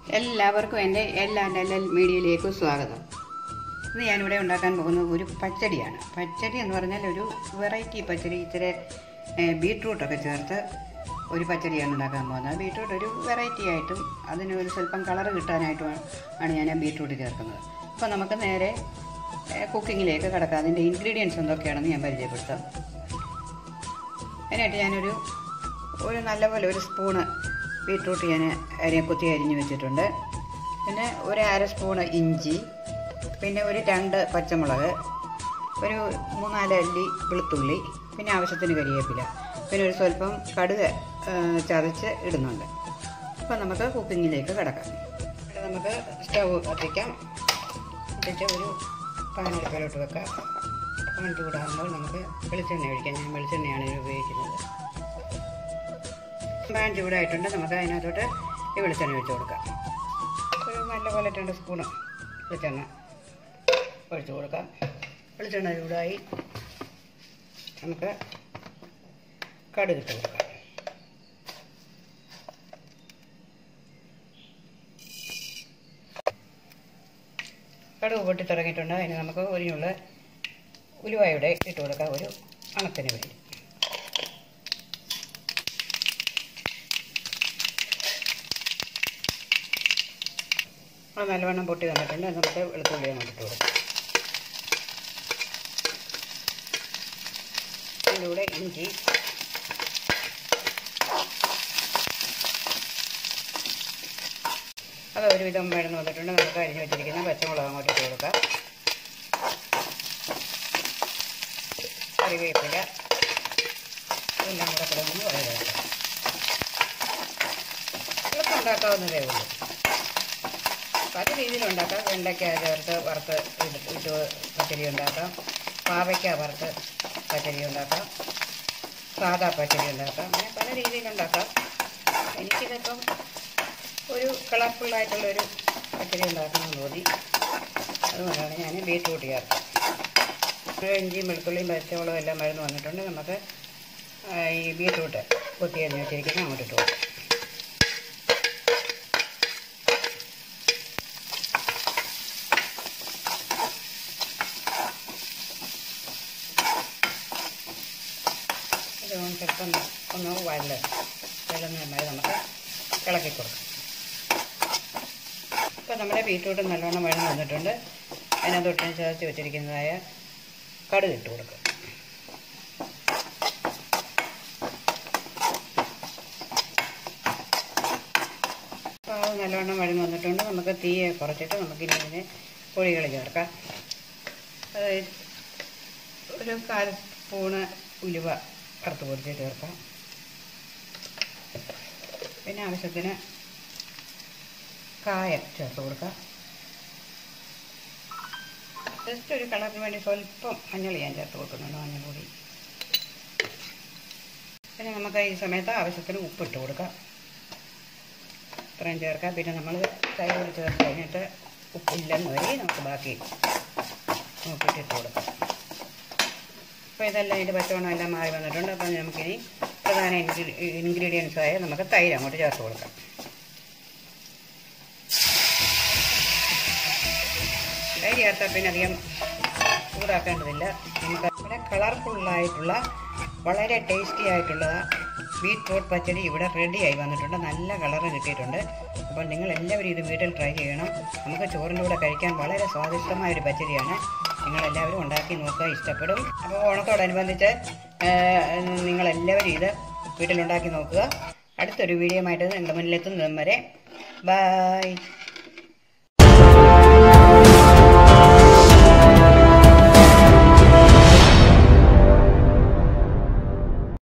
എല്ലാവർക്കും എൻ്റെ എല്ലാ എൻ്റെ മീഡിയയിലേക്ക് സ്വാഗതം ഇന്ന് ഞാനിവിടെ ഉണ്ടാക്കാൻ പോകുന്നത് ഒരു പച്ചടിയാണ് പച്ചടി എന്ന് പറഞ്ഞാൽ ഒരു വെറൈറ്റി പച്ചടി ഇച്ചിരി ഏഹ്, ബീട്രൂട്ടൊക്കെ ചേർത്ത് ഒരു പച്ചടിയാണ് ഉണ്ടാക്കാൻ പോകുന്നത് ബീട്രൂട്ട് ഒരു വെറൈറ്റി ആയിട്ടും അതിന് ഒരു സ്വല്പം കളർ കിട്ടാനായിട്ടും ആണ് ഞാൻ ആ ബീട്രൂട്ട് ചേർക്കുന്നത് അപ്പോൾ നമുക്ക് നേരെ ഏഹ്, കുക്കിങ്ങിലേക്ക് കിടക്കാം അതിൻ്റെ ഇൻഗ്രീഡിയൻസ് എന്തൊക്കെയാണെന്ന് ഞാൻ പരിചയപ്പെടുത്താം അതിനായിട്ട് ഞാനൊരു ഒരു നല്ലപോലെ ഒരു സ്പൂണ് ബീട്രൂട്ട് ഞാൻ അരിയെ കുത്തി അരിഞ്ഞ് വെച്ചിട്ടുണ്ട് പിന്നെ ഒരു അര സ്പൂണ് ഇഞ്ചി പിന്നെ ഒരു രണ്ട് പച്ചമുളക് ഒരു മൂന്നാല് അല്ലി വെളുത്തുള്ളി പിന്നെ ആവശ്യത്തിന് കരിവേപ്പില പിന്നെ ഒരു സ്വല്പം കടുക് ആ, ചതച്ച് ഇടുന്നുണ്ട് അപ്പോൾ നമുക്ക് കുക്കിങ്ങിലേക്ക് കിടക്കാം ഇവിടെ നമുക്ക് സ്റ്റൗ കത്തിക്കാം കത്തിച്ച് ഒരു പാനെടുക്കലോട്ട് വെക്കാം പാൻ ചൂടാകുമ്പോൾ നമുക്ക് വെളിച്ചെണ്ണ ഒഴിക്കാം ഞാൻ വെളിച്ചെണ്ണയാണ് ഇതിന് ഉപയോഗിക്കുന്നത് പാൻ ചൂടായിട്ടുണ്ട് നമുക്ക് അതിനകത്തോട്ട് ഈ വെളിച്ചെണ്ണ ഒഴിച്ച് കൊടുക്കാം ഒരു നല്ല പോലെ രണ്ട് സ്പൂണ് വെളിച്ചെണ്ണ ഒഴിച്ച് കൊടുക്കാം വെളിച്ചെണ്ണ ചൂടായി നമുക്ക് കടുക് ഇട്ട് കൊടുക്കാം കടുക് പൊട്ടി തുടങ്ങിയിട്ടുണ്ട് അതിന് നമുക്ക് ഒരു ഉലുവായുടെ ഇട്ട് കൊടുക്കാം ഒരു അണത്തിന് വേണ്ടി അത് നല്ലവണ്ണം പൊട്ടി വന്നിട്ടുണ്ട് അത് നമുക്ക് വെളുത്തുള്ളി അങ്ങോട്ട് ഇട്ട് കൊടുക്കാം അതിൻ്റെ കൂടെ ഇഞ്ചി അത് ഒരുവിധം മരുന്ന് വന്നിട്ടുണ്ട് നമുക്ക് അരിഞ്ഞ് വെച്ചിരിക്കുന്ന പച്ചമുളക് അങ്ങോട്ട് ഇട്ട് കൊടുക്കാം കറിവേപ്പില എല്ലാം കൂടെ കിടന്ന് വളരെ എളുപ്പം ഉണ്ടാക്കാവുന്നതേ ഉള്ളൂ പല രീതിയിലുണ്ടാക്കാം വെണ്ടയ്ക്ക ചേർത്ത് വറുത്ത് ഇട്ട് ഇട്ട് പച്ചടി ഉണ്ടാക്കാം പാവയ്ക്ക വറുത്ത് പച്ചടി ഉണ്ടാക്കാം സാദാ പച്ചടി ഉണ്ടാക്കാം അങ്ങനെ പല രീതിയിലുണ്ടാക്കാം എനിക്കിതിപ്പം ഒരു കളർഫുള്ളായിട്ടുള്ളൊരു പച്ചടി ഉണ്ടാക്കണം തോന്നി അതുകൊണ്ടാണ് ഞാൻ ബീറ്റ്റൂട്ട് ചേർത്തത് ഒരു ഇഞ്ചിയും വെളുത്തുള്ളിയും പച്ചമുളകും എല്ലാം മരുന്ന് വന്നിട്ടുണ്ട് നമുക്ക് ആ, ഈ ബീറ്റ്റൂട്ട് കൊത്തി അരിഞ്ഞ് വെച്ചിരിക്കുന്ന അങ്ങോട്ട് ഇട്ട് കൊടുക്കാം ഇത് ഒന്ന് ചിലപ്പം ഒന്ന് വഴല് വഴലുന്ന വരെ നമുക്ക് ഇളക്കി കൊടുക്കാം ഇപ്പോൾ നമ്മുടെ ബീറ്റ്റൂട്ട് നല്ലോണം വഴന്ന് വന്നിട്ടുണ്ട് അതിനകത്തൊട്ട് ചേർത്ത് വെച്ചിരിക്കുന്നതായ കടുക് ഇട്ട് കൊടുക്കുക അപ്പോൾ അത് നല്ലോണം വഴന്ന് വന്നിട്ടുണ്ട് നമുക്ക് തീയെ കുറച്ചിട്ട് നമുക്കിനി ഇതിന് പൊടികൾ ചേർക്കാം അത് ഒരു കാൽ സ്പൂണ് ഉലുവ വറുത്ത് പൊടിച്ച് ചേർക്കാം പിന്നെ ആവശ്യത്തിന് കായം ചേർത്ത് കൊടുക്കാം ജസ്റ്റ് ഒരു കളറിന് വേണ്ടി സ്വല്പം മഞ്ഞൾ ഞാൻ ചേർത്ത് കൊടുക്കുന്നുണ്ട് മഞ്ഞൾപ്പൊടി പിന്നെ നമുക്ക് ഈ സമയത്ത് ആവശ്യത്തിന് ഉപ്പിട്ട് കൊടുക്കാം ഇത്രയും ചേർക്കാം പിന്നെ നമ്മൾ തൈര് ചേർത്ത് കഴിഞ്ഞിട്ട് ഉപ്പില്ലെന്ന് വരെ നമുക്ക് ബാക്കി ഉപ്പിട്ടിട്ട് കൊടുക്കാം അപ്പോൾ ഇതെല്ലാം ഇതിൻ്റെ പച്ചവണ്ണം എല്ലാം മാറി വന്നിട്ടുണ്ട് അപ്പം നമുക്കിനി പ്രധാന ഇൻഗ്രീഡിയൻസ് ആയ നമുക്ക് തൈര് അങ്ങോട്ട് ചേർത്ത് കൊടുക്കാം തൈര് ചേർത്താൽ പിന്നെ അധികം ചൂടാക്കേണ്ടതില്ല നമുക്ക് ഇവിടെ കളർഫുള്ളായിട്ടുള്ള വളരെ ടേസ്റ്റി ആയിട്ടുള്ള ബീറ്റ്റൂട്ട് പച്ചടി ഇവിടെ റെഡി ആയി വന്നിട്ടുണ്ട് നല്ല കളറ് കിട്ടിയിട്ടുണ്ട് അപ്പോൾ നിങ്ങൾ എല്ലാവരും ഇത് വീട്ടിൽ ട്രൈ ചെയ്യണം നമുക്ക് ചോറിൻ്റെ കൂടെ കഴിക്കാൻ വളരെ സ്വാദിഷ്ടമായ ഒരു പച്ചടിയാണ് നിങ്ങളെല്ലാവരും ഉണ്ടാക്കി നോക്കുക ഇഷ്ടപ്പെടും അപ്പോൾ ഓണത്തോടനുബന്ധിച്ച് നിങ്ങളെല്ലാവരും ഇത് വീട്ടിലുണ്ടാക്കി നോക്കുക അടുത്തൊരു വീഡിയോ ആയിട്ട് നിങ്ങളുടെ മുന്നിലെത്തുന്നതും വരെ ബായ്